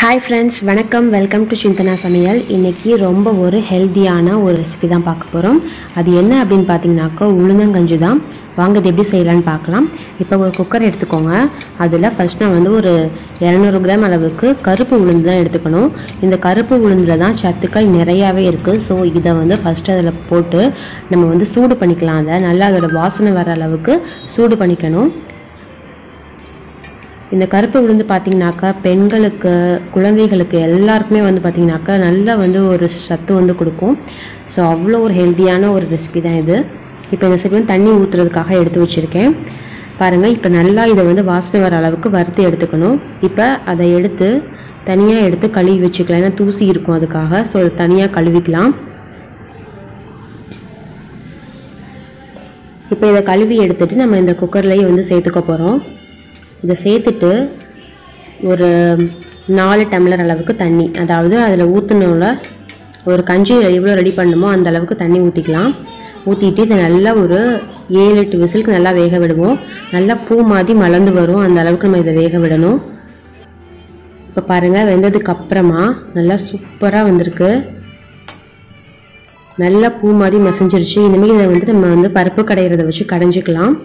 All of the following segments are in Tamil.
ஹாய் ஃப்ரெண்ட்ஸ் வணக்கம் வெல்கம் டு சிந்தனா சமையல் இன்றைக்கி ரொம்ப ஒரு ஹெல்த்தியான ஒரு ரெசிபி தான் பார்க்க போகிறோம் அது என்ன அப்படின்னு பார்த்தீங்கன்னாக்கா உளுந்தங்கஞ்சி தான் வாங்க இது எப்படி செய்யலான்னு பார்க்கலாம் இப்போ ஒரு குக்கர் எடுத்துக்கோங்க அதில் ஃபஸ்ட் நான் வந்து ஒரு இரநூறு கிராம் அளவுக்கு கருப்பு உளுந்து தான் எடுத்துக்கணும் இந்த கருப்பு உளுந்தில் தான் சத்துக்கள் நிறையாவே இருக்குது ஸோ இதை வந்து ஃபஸ்ட்டு அதில் போட்டு நம்ம வந்து சூடு பண்ணிக்கலாம் அதை நல்லா அதோட வாசனை வர அளவுக்கு சூடு பண்ணிக்கணும் இந்த கருப்பு உளுந்து பார்த்தீங்கன்னாக்கா பெண்களுக்கு குழந்தைகளுக்கு எல்லாருக்குமே வந்து பார்த்தீங்கன்னாக்கா நல்லா வந்து ஒரு சத்து வந்து கொடுக்கும் ஸோ அவ்வளோ ஒரு ஹெல்த்தியான ஒரு ரெசிபி தான் இது இப்போ இந்த ரெசிபி வந்து தண்ணி ஊற்றுறதுக்காக எடுத்து வச்சுருக்கேன் பாருங்கள் இப்போ நல்லா இதை வந்து வாசனை வர அளவுக்கு வறுத்து எடுத்துக்கணும் இப்போ அதை எடுத்து தனியாக எடுத்து கழுவி வச்சுக்கலாம் ஏன்னா தூசி இருக்கும் அதுக்காக ஸோ அதை தனியாக கழுவிக்கலாம் இப்போ இதை கழுவி எடுத்துட்டு நம்ம இந்த குக்கர்லேயே வந்து சேர்த்துக்க போகிறோம் இதை சேர்த்துட்டு ஒரு நாலு டம்ளர் அளவுக்கு தண்ணி அதாவது அதில் ஊற்றணும்ல ஒரு கஞ்சி எவ்வளோ ரெடி பண்ணுமோ அந்த அளவுக்கு தண்ணி ஊற்றிக்கலாம் ஊற்றிட்டு இதை நல்லா ஒரு ஏழு எட்டு விசிலுக்கு நல்லா வேக விடுவோம் நல்லா பூ மாதிரி மலர்ந்து வரும் அந்த அளவுக்கு நம்ம இதை வேக விடணும் இப்போ பாருங்கள் வெந்ததுக்கு அப்புறமா நல்லா சூப்பராக வந்திருக்கு நல்லா பூ மாதிரி மசிஞ்சிருச்சு இனிமேல் இதை வந்து நம்ம வந்து பருப்பு கடையிறத வச்சு கடைஞ்சிக்கலாம்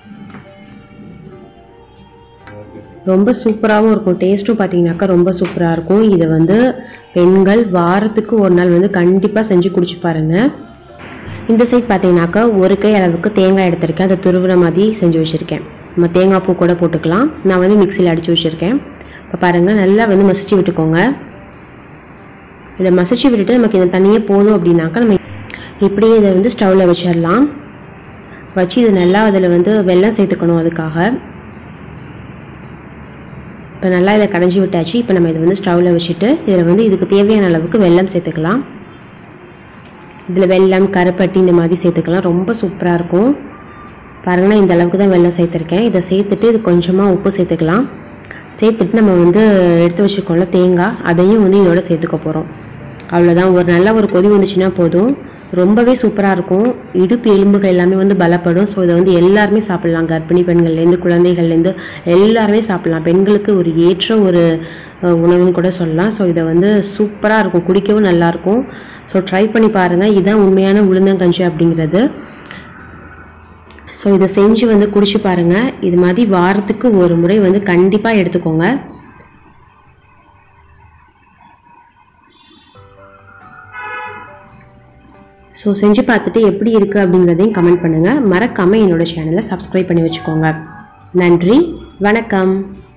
ரொம்ப சூப்பராகவும் இருக்கும் டேஸ்ட்டும் பார்த்தீங்கன்னாக்கா ரொம்ப சூப்பராக இருக்கும் இதை வந்து பெண்கள் வாரத்துக்கு ஒரு நாள் வந்து கண்டிப்பாக செஞ்சு குடிச்சு பாருங்கள் இந்த சைட் பார்த்தீங்கன்னாக்கா ஒரு கை அளவுக்கு தேங்காய் எடுத்திருக்கேன் அதை துருவுற மாதிரி செஞ்சு வச்சுருக்கேன் நம்ம தேங்காய் பூ கூட போட்டுக்கலாம் நான் வந்து மிக்சியில் அடித்து வச்சுருக்கேன் இப்போ பாருங்கள் நல்லா வந்து மசிச்சு விட்டுக்கோங்க இதை மசிச்சு விட்டுட்டு நமக்கு இந்த தண்ணியே போதும் அப்படின்னாக்கா நம்ம இப்படியே இதை வந்து ஸ்டவ்வில் வச்சிடலாம் வச்சு இது நல்லா அதில் வந்து வெல்லம் சேர்த்துக்கணும் அதுக்காக இப்போ நல்லா இதை கடைஞ்சி விட்டாச்சு இப்போ நம்ம இதை வந்து ஸ்டவ்வில் வச்சுட்டு இதில் வந்து இதுக்கு தேவையான அளவுக்கு வெல்லம் சேர்த்துக்கலாம் இதில் வெல்லம் கருப்பட்டி இந்த மாதிரி சேர்த்துக்கலாம் ரொம்ப சூப்பராக இருக்கும் பாருங்கன்னா இந்த அளவுக்கு தான் வெல்லம் சேர்த்துருக்கேன் இதை சேர்த்துட்டு இது கொஞ்சமாக உப்பு சேர்த்துக்கலாம் சேர்த்துட்டு நம்ம வந்து எடுத்து வச்சுருக்கோம்ல தேங்காய் அதையும் வந்து இதோட சேர்த்துக்க போகிறோம் அவ்வளோதான் ஒரு நல்ல ஒரு கொதி வந்துச்சுன்னா போதும் ரொம்பவே சூப்பராக இருக்கும் இடுப்பு எலும்புகள் எல்லாமே வந்து பலப்படும் ஸோ இதை வந்து எல்லாருமே சாப்பிட்லாம் கர்ப்பிணி பெண்கள்லேருந்து குழந்தைகள்லேருந்து எல்லாருமே சாப்பிட்லாம் பெண்களுக்கு ஒரு ஏற்ற ஒரு உணவுன்னு கூட சொல்லலாம் ஸோ இதை வந்து சூப்பராக இருக்கும் குடிக்கவும் நல்லாயிருக்கும் ஸோ ட்ரை பண்ணி பாருங்கள் இதுதான் உண்மையான உளுந்தங்கஞ்சி அப்படிங்கிறது ஸோ இதை செஞ்சு வந்து குடிச்சு பாருங்கள் இது மாதிரி வாரத்துக்கு ஒரு முறை வந்து கண்டிப்பாக எடுத்துக்கோங்க ஸோ செஞ்சு பார்த்துட்டு எப்படி இருக்குது அப்படிங்கிறதையும் கமெண்ட் பண்ணுங்கள் மறக்காமல் என்னோடய சேனலை சப்ஸ்கிரைப் பண்ணி வச்சுக்கோங்க நன்றி வணக்கம்